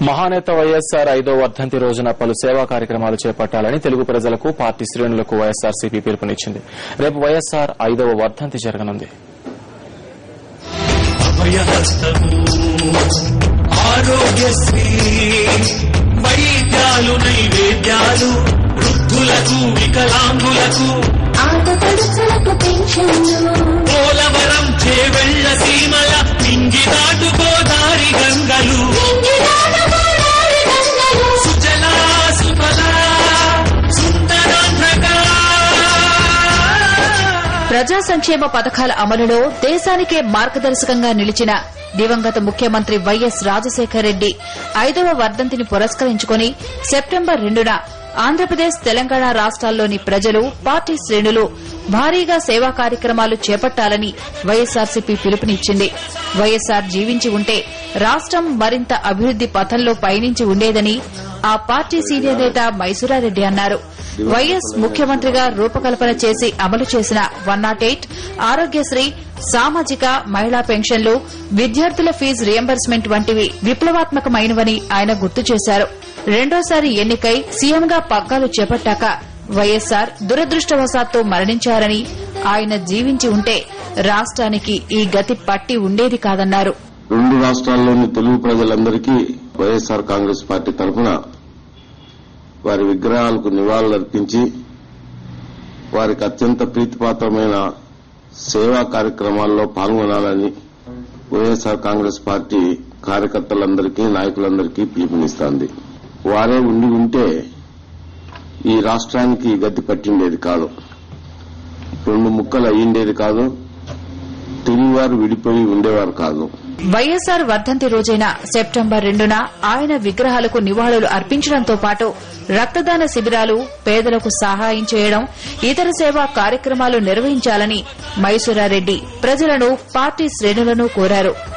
మహానేత వైఎస్సార్ ఐదో వర్ధంతి రోజున పలు సేవా కార్యక్రమాలు చేపట్టాలని తెలుగు ప్రజలకు పార్టీ శ్రేణులకు వైఎస్సార్సీపీ పిలుపునిచ్చింది రేపు వైఎస్సార్ ఐదవ వర్ధంతి జరగనుంది అభయహస్తము ఆరోగ్యశ్రీ వైద్యాలు నైవేద్యాలు వృద్ధులకు వికలాంగులకు ఆటపడుచులకు పెన్షన్లు పోలవరం చేవెళ్ల సీమల మింగి దాటు గోదారి గంగలు నింగిరాల గోదావరి గంగలు సుజలా సుఫలా సుందరాంధ్రగా ప్రజా సంక్షేమ పథకాల అమలులో దేశానికే మార్గదర్శకంగా నిలిచిన దివంగత ముఖ్యమంత్రి వైఎస్ రాజశేఖర రెడ్డి ఐదవ వర్ధంతిని పురస్కరించుకుని సెప్టెంబర్ రెండున ఆంధ్రప్రదేశ్ తెలంగాణ రాష్ట్రాల్లోని ప్రజలు పార్టీ శ్రేణులు భారీగా సేవా కార్యక్రమాలు చేపట్టాలని వైఎస్సార్సీపీ పిలుపునిచ్చింది వైఎస్సార్ జీవించి ఉంటే రాష్ట్రం మరింత అభివృద్ది పథంలో పయనించి ఉండేదని ఆ పార్టీ సీనియర్ నేత మైసూరారెడ్డి అన్నారు వైఎస్ ముఖ్యమంత్రిగా రూపకల్పన చేసి అమలు చేసిన వన్ నాట్ ఎయిట్ ఆరోగ్యశ్రీ సామాజిక మహిళా పెన్షన్లు విద్యార్థుల ఫీజు రియంబర్స్మెంట్ వంటివి విప్లవాత్మకమైనవని ఆయన గుర్తు చేశారు రెండోసారి ఎన్నికై సీఎంగా పగ్గాలు చేపట్టాక వైఎస్సార్ దురదృష్టవశాత్తు మరణించారని ఆయన జీవించి ఉంటే రాష్ట్రానికి ఈ గతి పట్టి ఉండేది కాదన్నారు రెండు రాష్ట్రాల్లోని తెలుగు ప్రజలందరికీ వైఎస్ఆర్ కాంగ్రెస్ పార్టీ తరఫున వారి విగ్రహాలకు నివాళులర్పించి వారికి అత్యంత ప్రీతిపాత్రమైన సేవా కార్యక్రమాల్లో పాల్గొనాలని వైఎస్ఆర్ కాంగ్రెస్ పార్టీ కార్యకర్తలందరికీ నాయకులందరికీ పిలుపునిస్తోంది వారే ఉండి ఉంటే ఈ రాష్ట్రానికి ఈ గతి పట్టిండేది కాదు రెండు ముక్కలు అయ్యిండేది కాదు తెలుగువారు విడిపోయి ఉండేవారు కాదు వైఎస్సార్ వర్ధంతి రోజైన సెప్టెంబర్ రెండున ఆయన విగ్రహాలకు నివాళులు అర్పించడంతో పాటు రక్తదాన శిబిరాలు పేదలకు సహాయం చేయడం ఇతర సేవా కార్యక్రమాలు నిర్వహించాలని మైసూరారెడ్డి ప్రజలను పార్టీ శ్రేణులను కోరారు